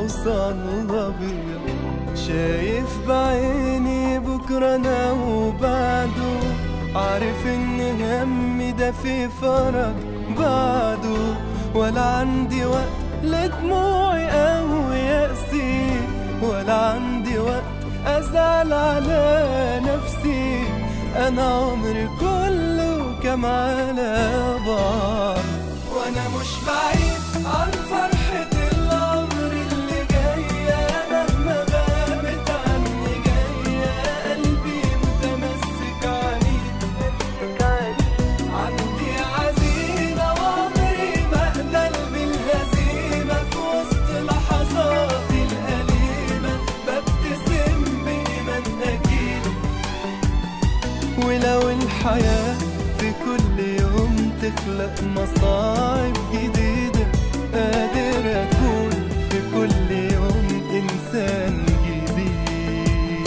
حصان ابيض شايف بعيني بكرة انا وبعده عارف ان همي ده في فرج بعده ولا عندي وقت لدموعي او يأسي ولا عندي وقت ازعل على نفسي انا عمري كله كم على بعض وانا مش بعيد عن فرحة العمر اللي جاية مهما غابت عني جاية قلبي متمسك عنيد عندي عزيمة وعمري ما أقبل بالهزيمة في وسط لحظاتي الأليمة ببتسم بإيمان أكيد ولو الحياة في كل يوم تخلق مصاعب جديدة قادر أكون في كل يوم إنسان جديد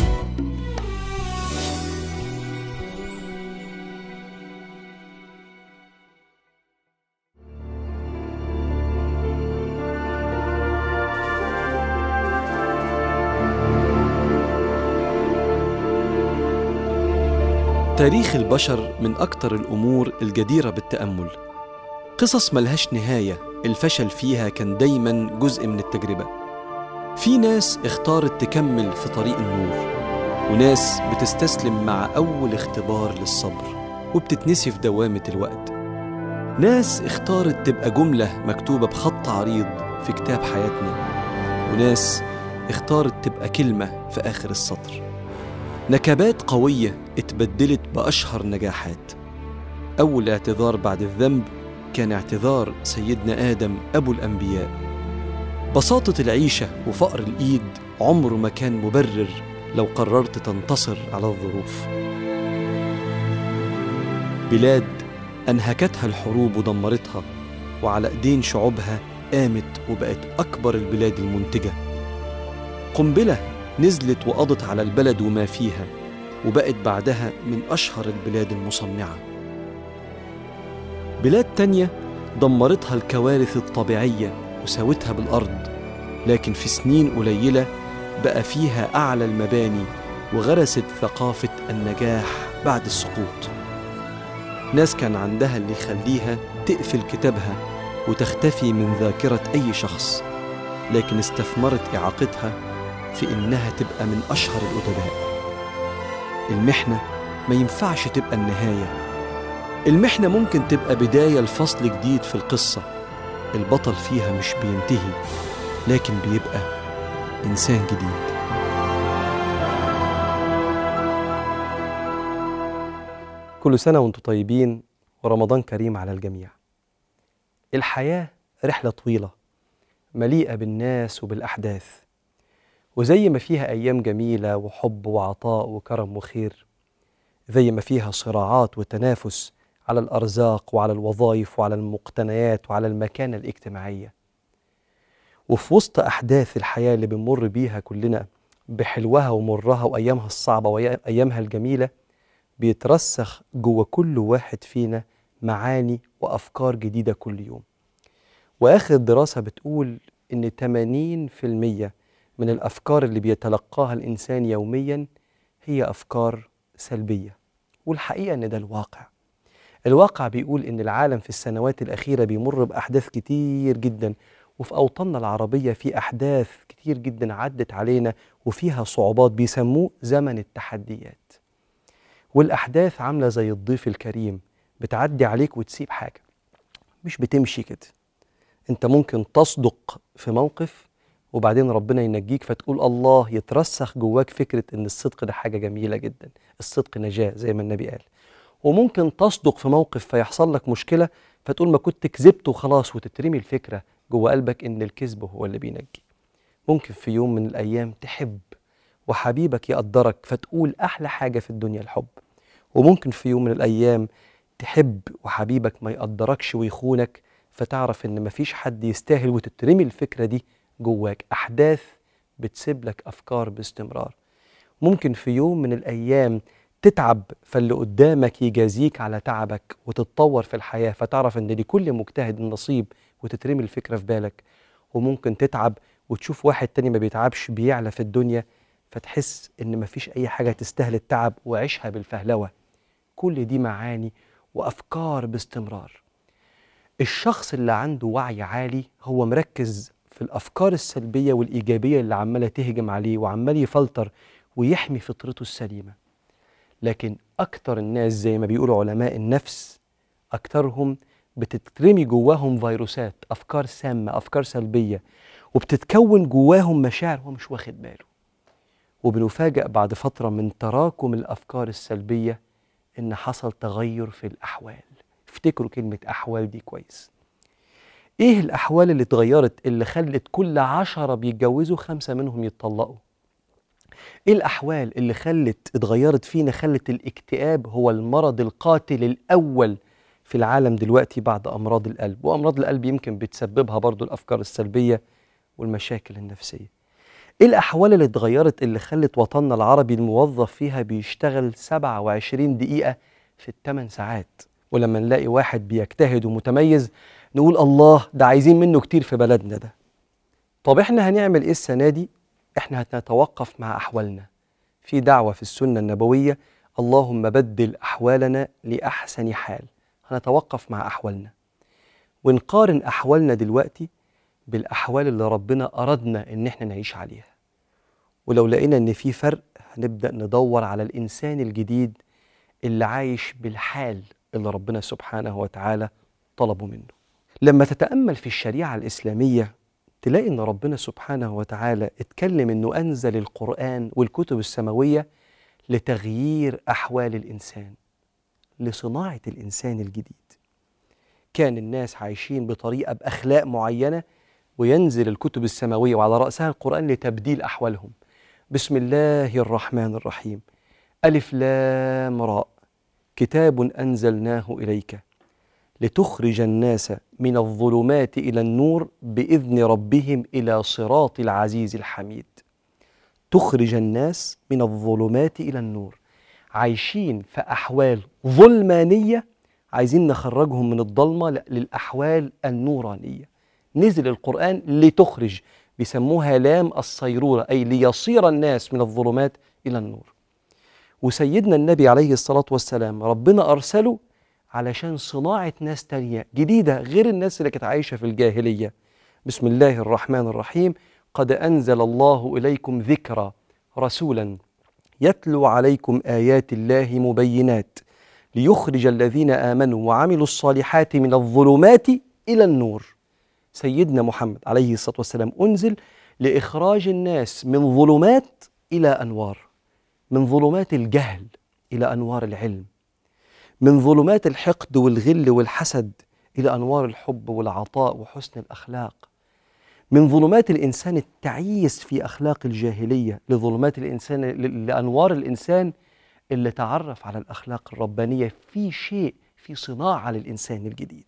تاريخ البشر من أكتر الأمور الجديرة بالتأمل قصص ملهاش نهاية الفشل فيها كان دايما جزء من التجربة في ناس اختارت تكمل في طريق النور وناس بتستسلم مع أول اختبار للصبر وبتتنسي في دوامة الوقت ناس اختارت تبقى جملة مكتوبة بخط عريض في كتاب حياتنا وناس اختارت تبقى كلمة في آخر السطر نكبات قوية اتبدلت بأشهر نجاحات أول اعتذار بعد الذنب كان اعتذار سيدنا آدم أبو الأنبياء بساطة العيشة وفقر الإيد عمره ما كان مبرر لو قررت تنتصر على الظروف بلاد أنهكتها الحروب ودمرتها وعلى إيدين شعوبها قامت وبقت أكبر البلاد المنتجة قنبلة نزلت وقضت على البلد وما فيها وبقت بعدها من أشهر البلاد المصنعة بلاد تانية دمرتها الكوارث الطبيعية وساوتها بالأرض لكن في سنين قليلة بقى فيها أعلى المباني وغرست ثقافة النجاح بعد السقوط ناس كان عندها اللي يخليها تقفل كتابها وتختفي من ذاكرة أي شخص لكن استثمرت إعاقتها في إنها تبقى من أشهر الأدباء المحنة ما ينفعش تبقى النهاية المحنة ممكن تبقى بداية لفصل جديد في القصة البطل فيها مش بينتهي لكن بيبقى إنسان جديد كل سنة وانتم طيبين ورمضان كريم على الجميع الحياة رحلة طويلة مليئة بالناس وبالأحداث وزي ما فيها أيام جميلة وحب وعطاء وكرم وخير زي ما فيها صراعات وتنافس على الأرزاق وعلى الوظائف وعلى المقتنيات وعلى المكانة الاجتماعية وفي وسط أحداث الحياة اللي بنمر بيها كلنا بحلوها ومرها وأيامها الصعبة وأيامها الجميلة بيترسخ جوه كل واحد فينا معاني وأفكار جديدة كل يوم وآخر دراسة بتقول إن 80% من الافكار اللي بيتلقاها الانسان يوميا هي افكار سلبيه والحقيقه ان ده الواقع الواقع بيقول ان العالم في السنوات الاخيره بيمر باحداث كتير جدا وفي اوطاننا العربيه في احداث كتير جدا عدت علينا وفيها صعوبات بيسموه زمن التحديات والاحداث عامله زي الضيف الكريم بتعدي عليك وتسيب حاجه مش بتمشي كده انت ممكن تصدق في موقف وبعدين ربنا ينجيك فتقول الله يترسخ جواك فكرة إن الصدق ده حاجة جميلة جدا الصدق نجاة زي ما النبي قال وممكن تصدق في موقف فيحصل لك مشكلة فتقول ما كنت كذبت وخلاص وتترمي الفكرة جوه قلبك إن الكذب هو اللي بينجي ممكن في يوم من الأيام تحب وحبيبك يقدرك فتقول أحلى حاجة في الدنيا الحب وممكن في يوم من الأيام تحب وحبيبك ما يقدركش ويخونك فتعرف إن مفيش حد يستاهل وتترمي الفكرة دي جواك أحداث بتسيب لك أفكار باستمرار ممكن في يوم من الأيام تتعب فاللي قدامك يجازيك على تعبك وتتطور في الحياة فتعرف أن لكل مجتهد نصيب وتترمي الفكرة في بالك وممكن تتعب وتشوف واحد تاني ما بيتعبش بيعلى في الدنيا فتحس ان مفيش اي حاجه تستاهل التعب وعيشها بالفهلوه كل دي معاني وافكار باستمرار الشخص اللي عنده وعي عالي هو مركز في الافكار السلبيه والايجابيه اللي عماله تهجم عليه وعمال يفلتر ويحمي فطرته السليمه لكن اكتر الناس زي ما بيقولوا علماء النفس اكترهم بتترمي جواهم فيروسات افكار سامه افكار سلبيه وبتتكون جواهم مشاعر هو مش واخد باله وبنفاجأ بعد فترة من تراكم الأفكار السلبية إن حصل تغير في الأحوال افتكروا كلمة أحوال دي كويس إيه الأحوال اللي اتغيرت اللي خلت كل عشرة بيتجوزوا خمسة منهم يتطلقوا إيه الأحوال اللي خلت اتغيرت فينا خلت الاكتئاب هو المرض القاتل الأول في العالم دلوقتي بعد أمراض القلب وأمراض القلب يمكن بتسببها برضو الأفكار السلبية والمشاكل النفسية ايه الاحوال اللي اتغيرت اللي خلت وطننا العربي الموظف فيها بيشتغل 27 دقيقه في الثمان ساعات ولما نلاقي واحد بيجتهد ومتميز نقول الله ده عايزين منه كتير في بلدنا ده طب احنا هنعمل ايه السنه دي احنا هنتوقف مع احوالنا في دعوه في السنه النبويه اللهم بدل احوالنا لاحسن حال هنتوقف مع احوالنا ونقارن احوالنا دلوقتي بالاحوال اللي ربنا ارادنا ان احنا نعيش عليها ولو لقينا ان في فرق هنبدا ندور على الانسان الجديد اللي عايش بالحال اللي ربنا سبحانه وتعالى طلبه منه لما تتامل في الشريعه الاسلاميه تلاقي ان ربنا سبحانه وتعالى اتكلم انه انزل القران والكتب السماويه لتغيير احوال الانسان لصناعه الانسان الجديد كان الناس عايشين بطريقه باخلاق معينه وينزل الكتب السماويه وعلى راسها القران لتبديل احوالهم بسم الله الرحمن الرحيم الف لام راء كتاب انزلناه اليك لتخرج الناس من الظلمات الى النور باذن ربهم الى صراط العزيز الحميد تخرج الناس من الظلمات الى النور عايشين في احوال ظلمانيه عايزين نخرجهم من الضلمه للاحوال النورانيه نزل القران لتخرج بيسموها لام الصيروره اي ليصير الناس من الظلمات الى النور وسيدنا النبي عليه الصلاه والسلام ربنا ارسله علشان صناعه ناس تانية جديده غير الناس اللي كانت عايشه في الجاهليه بسم الله الرحمن الرحيم قد انزل الله اليكم ذكرا رسولا يتلو عليكم ايات الله مبينات ليخرج الذين امنوا وعملوا الصالحات من الظلمات الى النور سيدنا محمد عليه الصلاه والسلام انزل لاخراج الناس من ظلمات الى انوار من ظلمات الجهل الى انوار العلم من ظلمات الحقد والغل والحسد الى انوار الحب والعطاء وحسن الاخلاق من ظلمات الانسان التعيس في اخلاق الجاهليه لظلمات الانسان لانوار الانسان اللي تعرف على الاخلاق الربانيه في شيء في صناعه للانسان الجديد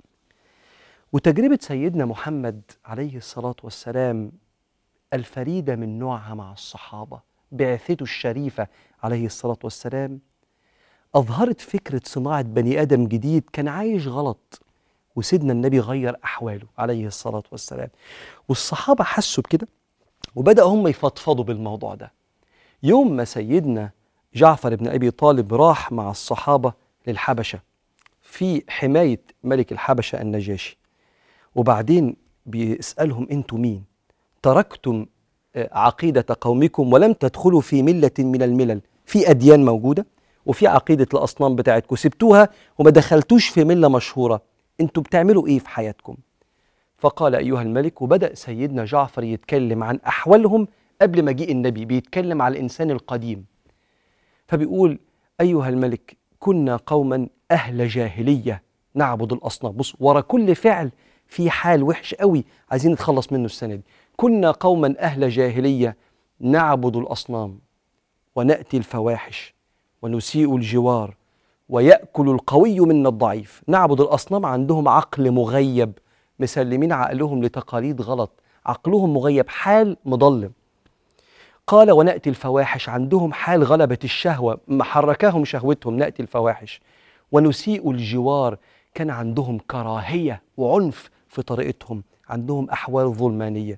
وتجربه سيدنا محمد عليه الصلاه والسلام الفريده من نوعها مع الصحابه بعثته الشريفه عليه الصلاه والسلام اظهرت فكره صناعه بني ادم جديد كان عايش غلط وسيدنا النبي غير احواله عليه الصلاه والسلام والصحابه حسوا بكده وبداوا هم يفضفضوا بالموضوع ده يوم ما سيدنا جعفر بن ابي طالب راح مع الصحابه للحبشه في حمايه ملك الحبشه النجاشي وبعدين بيسالهم انتوا مين تركتم عقيده قومكم ولم تدخلوا في مله من الملل في اديان موجوده وفي عقيده الاصنام بتاعتكم سبتوها وما دخلتوش في مله مشهوره انتوا بتعملوا ايه في حياتكم فقال ايها الملك وبدا سيدنا جعفر يتكلم عن احوالهم قبل مجيء النبي بيتكلم على الانسان القديم فبيقول ايها الملك كنا قوما اهل جاهليه نعبد الاصنام بص ورا كل فعل في حال وحش قوي عايزين نتخلص منه السنه دي كنا قوما اهل جاهليه نعبد الاصنام وناتي الفواحش ونسيء الجوار وياكل القوي منا الضعيف نعبد الاصنام عندهم عقل مغيب مسلمين عقلهم لتقاليد غلط عقلهم مغيب حال مضلم قال وناتي الفواحش عندهم حال غلبه الشهوه محركاهم شهوتهم ناتي الفواحش ونسيء الجوار كان عندهم كراهيه وعنف في طريقتهم عندهم احوال ظلمانيه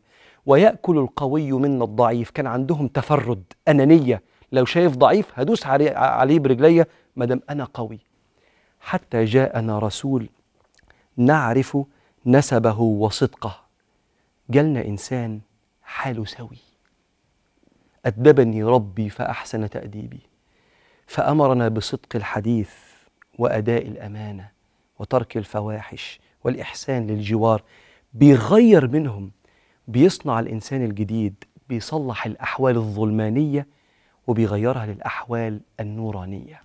ويأكل القوي منا الضعيف كان عندهم تفرد أنانية لو شايف ضعيف هدوس عليه, عليه برجلية مادام أنا قوي حتى جاءنا رسول نعرف نسبه وصدقه جالنا إنسان حاله سوي أدبني ربي فأحسن تأديبي فأمرنا بصدق الحديث وأداء الأمانة وترك الفواحش والإحسان للجوار بيغير منهم بيصنع الإنسان الجديد بيصلح الأحوال الظلمانية وبيغيرها للأحوال النورانية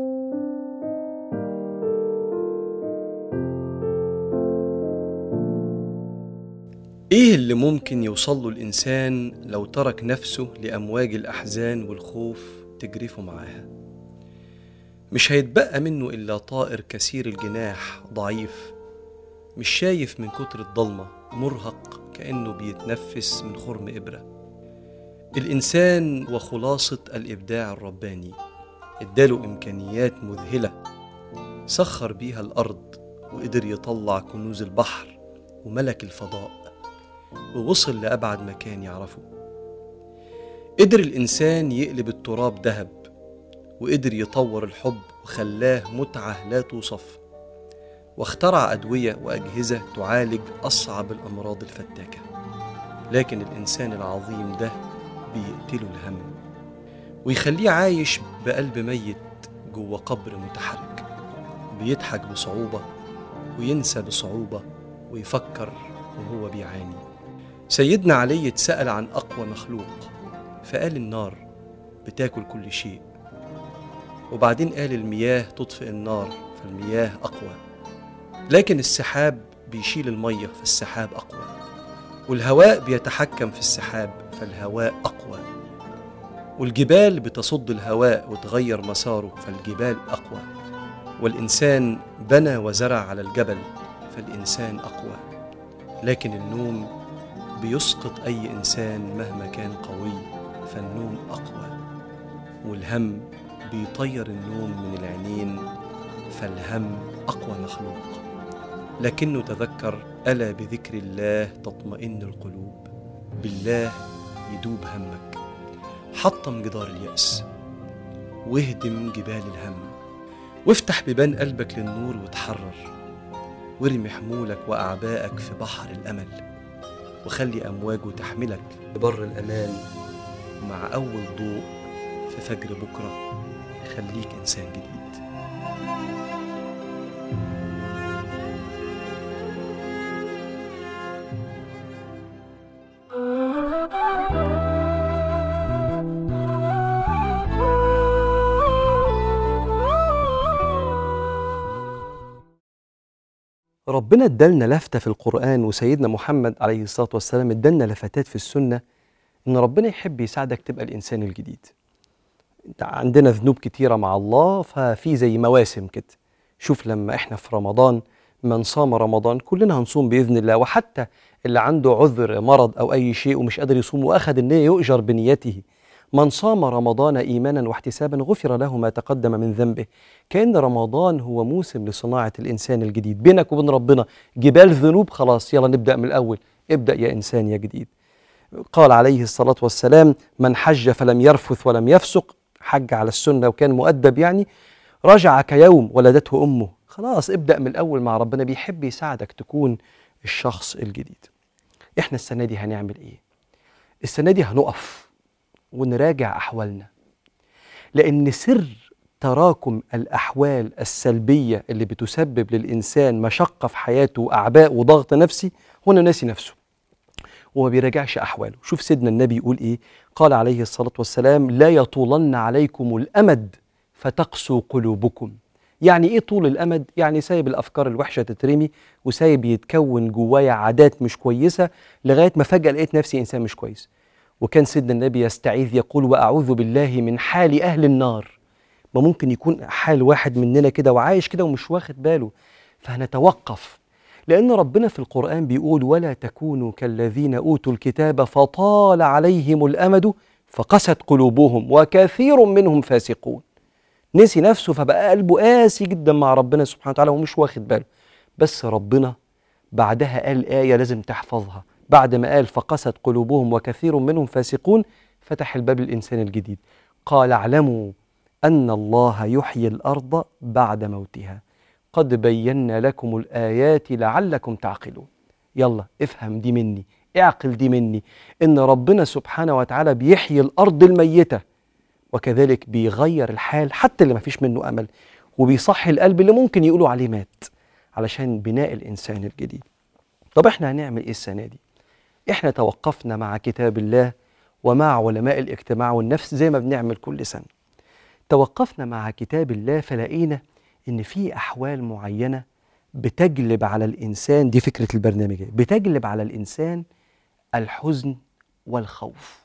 إيه اللي ممكن يوصل له الإنسان لو ترك نفسه لأمواج الأحزان والخوف تجرفه معاها مش هيتبقى منه إلا طائر كثير الجناح ضعيف مش شايف من كتر الضلمة مرهق كأنه بيتنفس من خرم إبرة الإنسان وخلاصة الإبداع الرباني اداله إمكانيات مذهلة سخر بيها الأرض وقدر يطلع كنوز البحر وملك الفضاء ووصل لأبعد مكان يعرفه قدر الإنسان يقلب التراب ذهب وقدر يطور الحب وخلاه متعة لا توصف واخترع أدوية وأجهزة تعالج أصعب الأمراض الفتاكة لكن الإنسان العظيم ده بيقتله الهم ويخليه عايش بقلب ميت جوه قبر متحرك بيضحك بصعوبة وينسى بصعوبة ويفكر وهو بيعاني سيدنا علي اتسأل عن أقوى مخلوق فقال النار بتاكل كل شيء وبعدين قال المياه تطفئ النار فالمياه أقوى لكن السحاب بيشيل المية فالسحاب أقوى والهواء بيتحكم في السحاب فالهواء أقوى والجبال بتصد الهواء وتغير مساره فالجبال أقوى والإنسان بنى وزرع على الجبل فالإنسان أقوى لكن النوم بيسقط أي إنسان مهما كان قوي فالنوم أقوى والهم بيطير النوم من العينين فالهم أقوى مخلوق لكنه تذكر ألا بذكر الله تطمئن القلوب بالله يدوب همك حطم جدار اليأس واهدم جبال الهم وافتح بيبان قلبك للنور وتحرر وارمي حمولك وأعبائك في بحر الأمل وخلي أمواجه تحملك لبر الأمان ومع أول ضوء في فجر بكرة خليك إنسان جديد ربنا ادالنا لفتة في القرآن وسيدنا محمد عليه الصلاة والسلام ادالنا لفتات في السنة إن ربنا يحب يساعدك تبقى الإنسان الجديد انت عندنا ذنوب كتيرة مع الله ففي زي مواسم كده شوف لما احنا في رمضان من صام رمضان كلنا هنصوم بإذن الله وحتى اللي عنده عذر مرض أو أي شيء ومش قادر يصوم وأخذ النية يؤجر بنيته من صام رمضان إيمانا واحتسابا غفر له ما تقدم من ذنبه كأن رمضان هو موسم لصناعة الإنسان الجديد بينك وبين ربنا جبال ذنوب خلاص يلا نبدأ من الأول ابدأ يا إنسان يا جديد قال عليه الصلاة والسلام من حج فلم يرفث ولم يفسق حج على السنة وكان مؤدب يعني رجع كيوم ولدته أمه خلاص ابدأ من الأول مع ربنا بيحب يساعدك تكون الشخص الجديد احنا السنة دي هنعمل ايه السنة دي هنقف ونراجع أحوالنا لأن سر تراكم الأحوال السلبية اللي بتسبب للإنسان مشقة في حياته وأعباء وضغط نفسي هو إنه ناسي نفسه وما بيراجعش أحواله شوف سيدنا النبي يقول إيه قال عليه الصلاة والسلام لا يطولن عليكم الأمد فتقسو قلوبكم يعني ايه طول الامد يعني سايب الافكار الوحشه تترمي وسايب يتكون جوايا عادات مش كويسه لغايه ما فجاه لقيت نفسي انسان مش كويس وكان سيدنا النبي يستعيذ يقول واعوذ بالله من حال اهل النار ما ممكن يكون حال واحد مننا كده وعايش كده ومش واخد باله فهنتوقف لأن ربنا في القرآن بيقول ولا تكونوا كالذين أوتوا الكتاب فطال عليهم الأمد فقست قلوبهم وكثير منهم فاسقون نسي نفسه فبقى قلبه قاسي جدا مع ربنا سبحانه وتعالى ومش واخد باله بس ربنا بعدها قال آية لازم تحفظها بعد ما قال فقست قلوبهم وكثير منهم فاسقون فتح الباب للإنسان الجديد قال اعلموا أن الله يحيي الأرض بعد موتها قد بينا لكم الآيات لعلكم تعقلون يلا افهم دي مني اعقل دي مني إن ربنا سبحانه وتعالى بيحيي الأرض الميتة وكذلك بيغير الحال حتى اللي ما فيش منه أمل وبيصحي القلب اللي ممكن يقولوا عليه مات علشان بناء الإنسان الجديد طب احنا هنعمل ايه السنة دي احنا توقفنا مع كتاب الله ومع علماء الاجتماع والنفس زي ما بنعمل كل سنة توقفنا مع كتاب الله فلقينا ان في احوال معينة بتجلب على الانسان دي فكرة البرنامج بتجلب على الانسان الحزن والخوف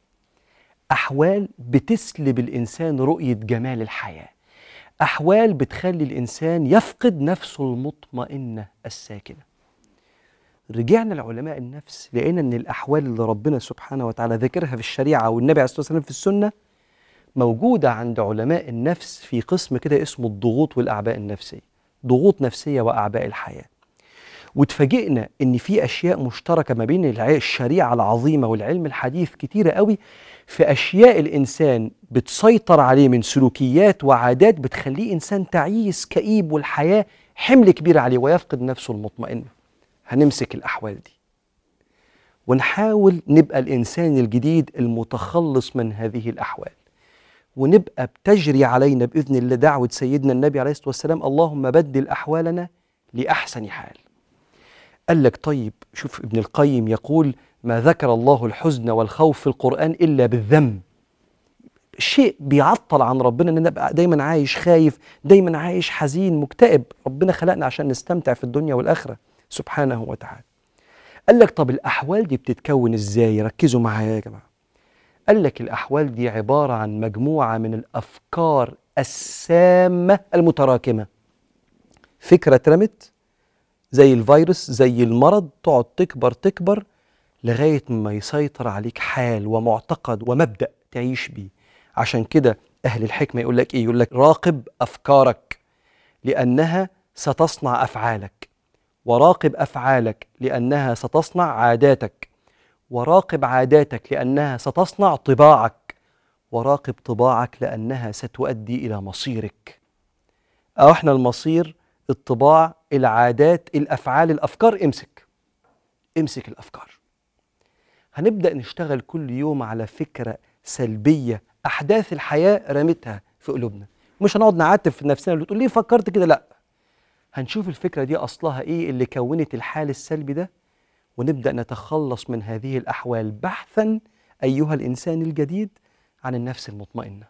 احوال بتسلب الانسان رؤية جمال الحياة احوال بتخلي الانسان يفقد نفسه المطمئنة الساكنة رجعنا لعلماء النفس لقينا ان الاحوال اللي ربنا سبحانه وتعالى ذكرها في الشريعه والنبي عليه الصلاه والسلام في السنه موجوده عند علماء النفس في قسم كده اسمه الضغوط والاعباء النفسيه ضغوط نفسيه واعباء الحياه واتفاجئنا ان في اشياء مشتركه ما بين الع- الشريعه العظيمه والعلم الحديث كتيره قوي في اشياء الانسان بتسيطر عليه من سلوكيات وعادات بتخليه انسان تعيس كئيب والحياه حمل كبير عليه ويفقد نفسه المطمئنه هنمسك الأحوال دي ونحاول نبقى الإنسان الجديد المتخلص من هذه الأحوال ونبقى بتجري علينا بإذن الله دعوة سيدنا النبي عليه الصلاة والسلام اللهم بدل أحوالنا لأحسن حال قال لك طيب شوف ابن القيم يقول ما ذكر الله الحزن والخوف في القرآن إلا بالذم شيء بيعطل عن ربنا ان انا ابقى دايما عايش خايف دايما عايش حزين مكتئب ربنا خلقنا عشان نستمتع في الدنيا والاخره سبحانه وتعالى قال لك طب الأحوال دي بتتكون إزاي ركزوا معايا يا جماعة قال لك الأحوال دي عبارة عن مجموعة من الأفكار السامة المتراكمة فكرة اترمت زي الفيروس زي المرض تقعد تكبر تكبر لغاية ما يسيطر عليك حال ومعتقد ومبدأ تعيش بيه عشان كده أهل الحكمة يقول لك إيه يقول لك راقب أفكارك لأنها ستصنع أفعالك وراقب افعالك لانها ستصنع عاداتك وراقب عاداتك لانها ستصنع طباعك وراقب طباعك لانها ستؤدي الى مصيرك او احنا المصير الطباع العادات الافعال الافكار امسك امسك الافكار هنبدا نشتغل كل يوم على فكره سلبيه احداث الحياه رمتها في قلوبنا مش هنقعد نعاتب في نفسنا اللي تقول ليه فكرت كده لا هنشوف الفكرة دي أصلها إيه اللي كونت الحال السلبي ده ونبدأ نتخلص من هذه الأحوال بحثا أيها الإنسان الجديد عن النفس المطمئنة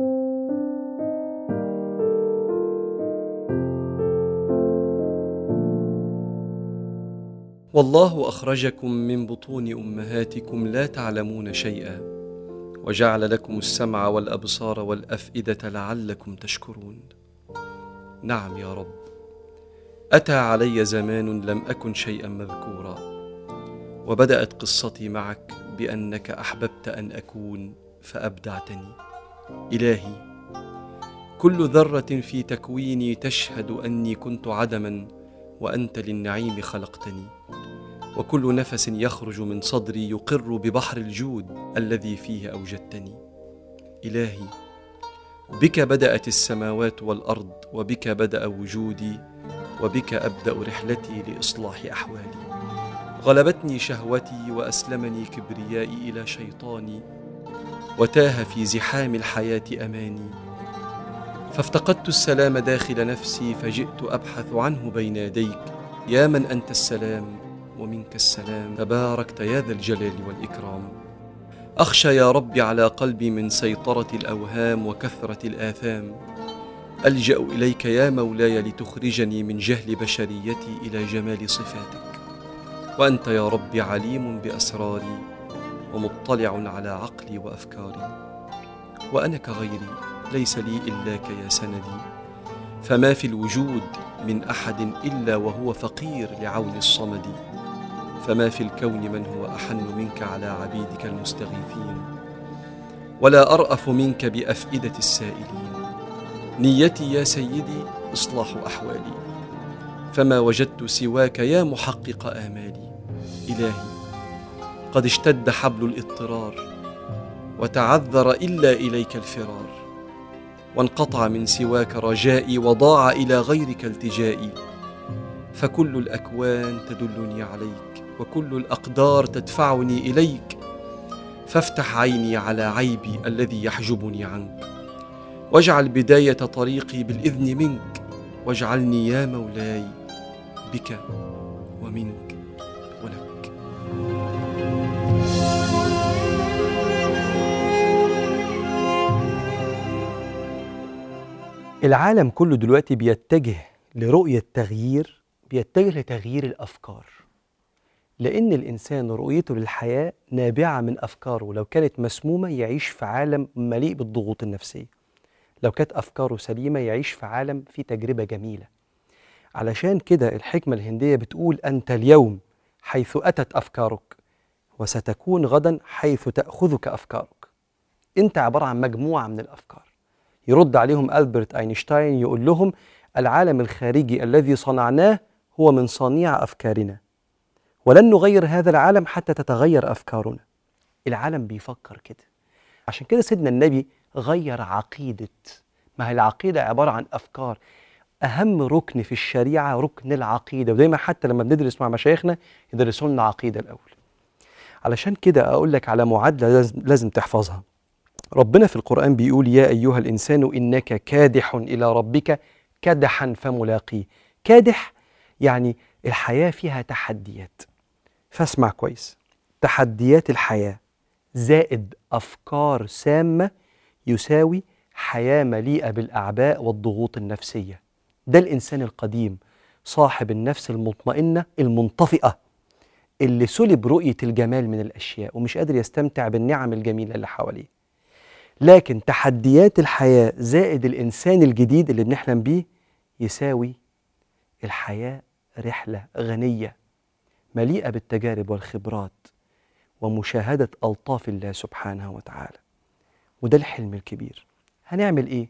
والله أخرجكم من بطون أمهاتكم لا تعلمون شيئا وجعل لكم السمع والأبصار والأفئدة لعلكم تشكرون نعم يا رب أتى علي زمان لم أكن شيئا مذكورا وبدأت قصتي معك بأنك أحببت أن أكون فأبدعتني إلهي كل ذرة في تكويني تشهد أني كنت عدما وأنت للنعيم خلقتني وكل نفس يخرج من صدري يقر ببحر الجود الذي فيه أوجدتني إلهي بك بدأت السماوات والأرض وبك بدأ وجودي وبك ابدا رحلتي لاصلاح احوالي غلبتني شهوتي واسلمني كبريائي الى شيطاني وتاه في زحام الحياه اماني فافتقدت السلام داخل نفسي فجئت ابحث عنه بين يديك يا من انت السلام ومنك السلام تباركت يا ذا الجلال والاكرام اخشى يا رب على قلبي من سيطره الاوهام وكثره الاثام الجا اليك يا مولاي لتخرجني من جهل بشريتي الى جمال صفاتك وانت يا رب عليم باسراري ومطلع على عقلي وافكاري وانا كغيري ليس لي الاك يا سندي فما في الوجود من احد الا وهو فقير لعون الصمد فما في الكون من هو احن منك على عبيدك المستغيثين ولا ارأف منك بافئده السائلين نيتي يا سيدي اصلاح احوالي فما وجدت سواك يا محقق امالي الهي قد اشتد حبل الاضطرار وتعذر الا اليك الفرار وانقطع من سواك رجائي وضاع الى غيرك التجائي فكل الاكوان تدلني عليك وكل الاقدار تدفعني اليك فافتح عيني على عيبي الذي يحجبني عنك واجعل بدايه طريقي بالاذن منك واجعلني يا مولاي بك ومنك ولك العالم كله دلوقتي بيتجه لرؤية تغيير بيتجه لتغيير الأفكار لأن الإنسان رؤيته للحياة نابعة من أفكاره لو كانت مسمومة يعيش في عالم مليء بالضغوط النفسية لو كانت أفكاره سليمة يعيش في عالم فيه تجربة جميلة علشان كده الحكمة الهندية بتقول أنت اليوم حيث أتت أفكارك وستكون غدا حيث تأخذك أفكارك أنت عبارة عن مجموعة من الأفكار يرد عليهم ألبرت أينشتاين يقول لهم العالم الخارجي الذي صنعناه هو من صنيع أفكارنا ولن نغير هذا العالم حتى تتغير أفكارنا العالم بيفكر كده عشان كده سيدنا النبي غير عقيدة ما هي العقيدة عبارة عن أفكار أهم ركن في الشريعة ركن العقيدة ودايما حتى لما بندرس مع مشايخنا يدرسوا لنا عقيدة الأول علشان كده أقول لك على معادلة لازم, لازم تحفظها ربنا في القرآن بيقول يا أيها الإنسان إنك كادح إلى ربك كدحا فملاقيه كادح يعني الحياة فيها تحديات فاسمع كويس تحديات الحياة زائد أفكار سامة يساوي حياة مليئة بالأعباء والضغوط النفسية ده الإنسان القديم صاحب النفس المطمئنة المنطفئة اللي سلب رؤية الجمال من الأشياء ومش قادر يستمتع بالنعم الجميلة اللي حواليه لكن تحديات الحياة زائد الإنسان الجديد اللي بنحلم بيه يساوي الحياة رحلة غنية مليئة بالتجارب والخبرات ومشاهدة ألطاف الله سبحانه وتعالى وده الحلم الكبير هنعمل إيه؟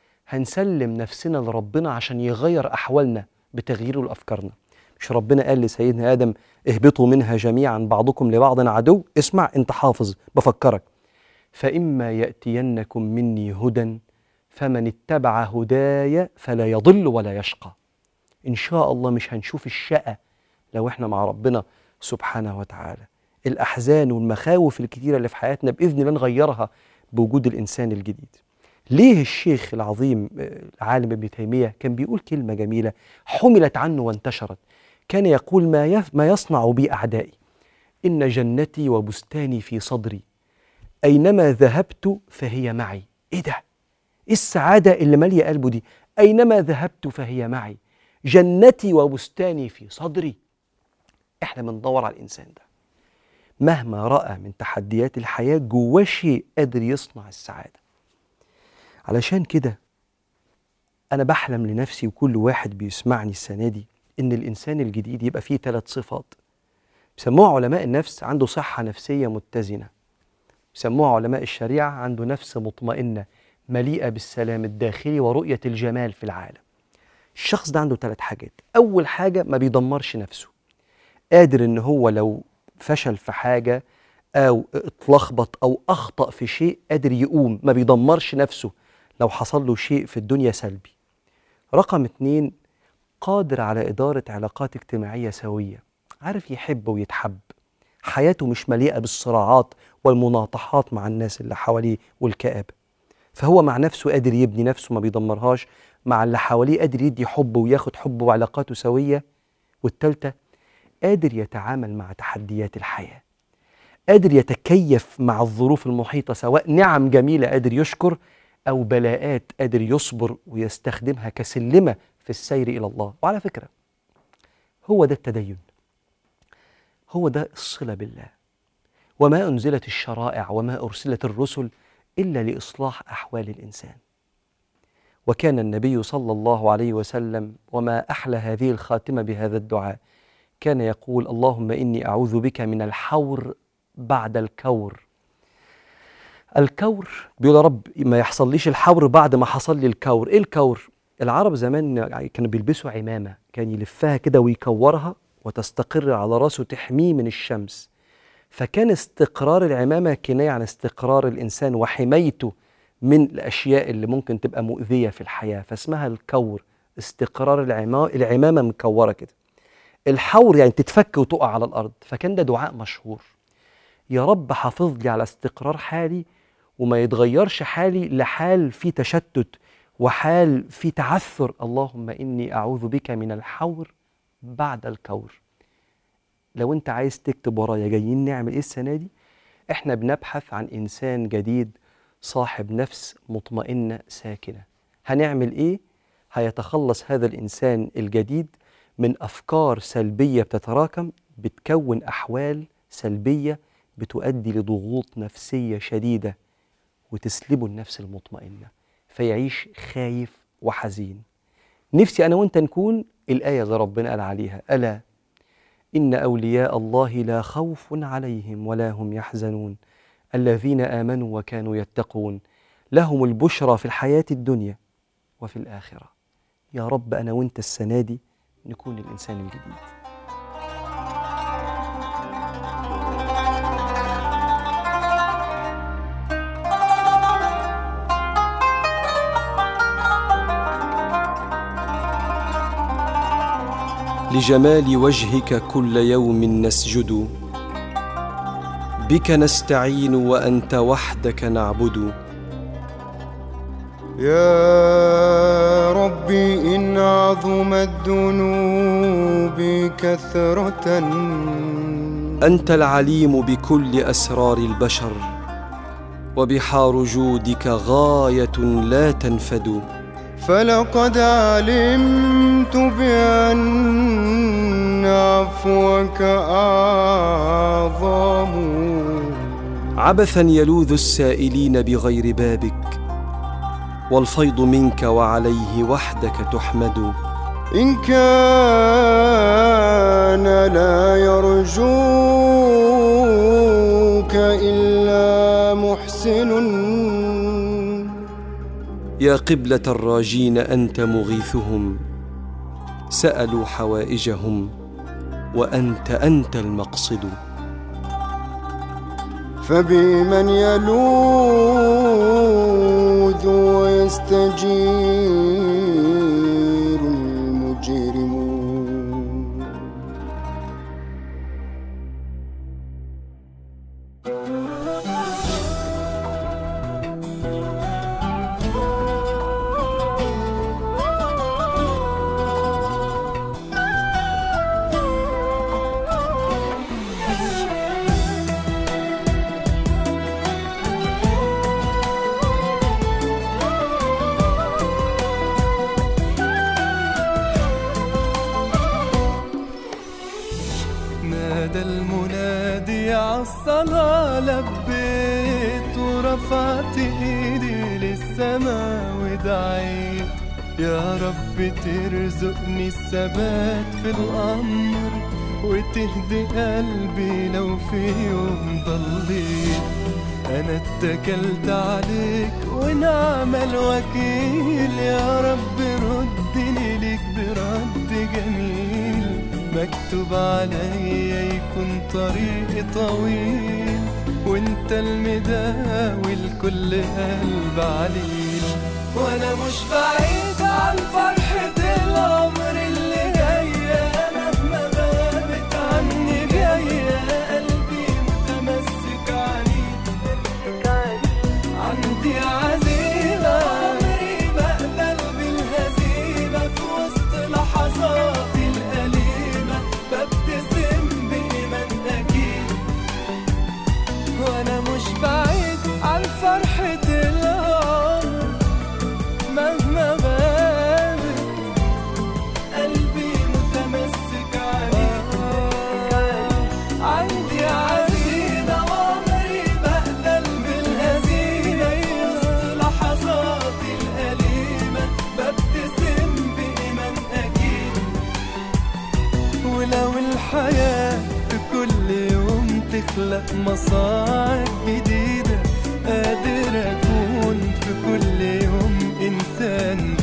هنسلم نفسنا لربنا عشان يغير أحوالنا بتغييره لأفكارنا مش ربنا قال لسيدنا آدم اهبطوا منها جميعا بعضكم لبعض عدو اسمع انت حافظ بفكرك فإما يأتينكم مني هدى فمن اتبع هداي فلا يضل ولا يشقى إن شاء الله مش هنشوف الشقة لو إحنا مع ربنا سبحانه وتعالى الأحزان والمخاوف الكتيرة اللي في حياتنا بإذن الله نغيرها بوجود الإنسان الجديد ليه الشيخ العظيم العالم ابن تيمية كان بيقول كلمة جميلة حملت عنه وانتشرت كان يقول ما, يف ما يصنع بي أعدائي إن جنتي وبستاني في صدري أينما ذهبت فهي معي إيه ده؟ إيه السعادة اللي مالية قلبه دي؟ أينما ذهبت فهي معي جنتي وبستاني في صدري إحنا بندور على الإنسان ده مهما رأى من تحديات الحياة جواه شيء قادر يصنع السعادة علشان كده أنا بحلم لنفسي وكل واحد بيسمعني السنة دي إن الإنسان الجديد يبقى فيه ثلاث صفات بيسموها علماء النفس عنده صحة نفسية متزنة بيسموها علماء الشريعة عنده نفس مطمئنة مليئة بالسلام الداخلي ورؤية الجمال في العالم الشخص ده عنده ثلاث حاجات أول حاجة ما بيدمرش نفسه قادر إن هو لو فشل في حاجة أو اتلخبط أو أخطأ في شيء قادر يقوم ما بيدمرش نفسه لو حصل له شيء في الدنيا سلبي رقم اتنين قادر على إدارة علاقات اجتماعية سوية عارف يحب ويتحب حياته مش مليئة بالصراعات والمناطحات مع الناس اللي حواليه والكآبة فهو مع نفسه قادر يبني نفسه ما بيدمرهاش مع اللي حواليه قادر يدي حب وياخد حب وعلاقاته سوية والتالتة قادر يتعامل مع تحديات الحياة قادر يتكيف مع الظروف المحيطة سواء نعم جميلة قادر يشكر أو بلاءات قادر يصبر ويستخدمها كسلمة في السير إلى الله وعلى فكرة هو ده التدين هو ده الصلة بالله وما أنزلت الشرائع وما أرسلت الرسل إلا لإصلاح أحوال الإنسان وكان النبي صلى الله عليه وسلم وما أحلى هذه الخاتمة بهذا الدعاء كان يقول اللهم إني أعوذ بك من الحور بعد الكور الكور بيقول يا رب ما يحصليش الحور بعد ما حصل لي الكور ايه الكور العرب زمان كانوا بيلبسوا عمامة كان يلفها كده ويكورها وتستقر على راسه تحميه من الشمس فكان استقرار العمامة كناية عن استقرار الإنسان وحمايته من الأشياء اللي ممكن تبقى مؤذية في الحياة فاسمها الكور استقرار العما... العمامة مكورة كده الحور يعني تتفك وتقع على الأرض فكان ده دعاء مشهور يا رب حافظ لي على استقرار حالي وما يتغيرش حالي لحال في تشتت وحال في تعثر اللهم إني أعوذ بك من الحور بعد الكور لو انت عايز تكتب ورايا جايين نعمل ايه السنه دي احنا بنبحث عن انسان جديد صاحب نفس مطمئنه ساكنه هنعمل ايه هيتخلص هذا الانسان الجديد من افكار سلبيه بتتراكم بتكون احوال سلبيه بتؤدي لضغوط نفسيه شديده وتسلبه النفس المطمئنه فيعيش خايف وحزين نفسي انا وانت نكون الايه اللي ربنا قال عليها الا ان اولياء الله لا خوف عليهم ولا هم يحزنون الذين امنوا وكانوا يتقون لهم البشرى في الحياه الدنيا وفي الاخره يا رب انا وانت السنه دي نكون الانسان الجديد لجمال وجهك كل يوم نسجد بك نستعين وانت وحدك نعبد يا ربي إن عظمت ذنوبي كثرة انت العليم بكل اسرار البشر وبحار جودك غايه لا تنفد فلقد علمت بأن عفوك أعظم عبثا يلوذ السائلين بغير بابك والفيض منك وعليه وحدك تحمد إن كان لا يرجوك إلا محسن يا قبله الراجين انت مغيثهم سالوا حوائجهم وانت انت المقصد فبمن يلوذ ويستجير المجرمون نادى المنادي عالصلاة لبيت ورفعت ايدي للسما ودعيت يا رب ترزقني الثبات في الأمر وتهدي قلبي لو في يوم ضليت أنا اتكلت عليك ونعم الوكيل يا رب ردني ليك برد جميل مكتوب عليا يكون طريقي طويل وانت المداوي لكل قلب عليل وانا مش بعيد عن فرحة العمر اللي جاية مهما غابت عني جاية قلبي متمسك عليك عندي عزيمة عمري بقبل بالهزيمة في وسط لحظاتي الأليمة ببتسم بإيمان أكيد وأنا مش بعيد عن فرحة العمر مهما غابت قلبي متمسك عليك عندي عزيمة وعمري بقبل بالهزيمة في وسط لحظاتي الأليمة ببتسم بإيمان أكيد ولو الحياة في كل يوم تخلق مصاعب جديدة قادر أكون في كل يوم إنسان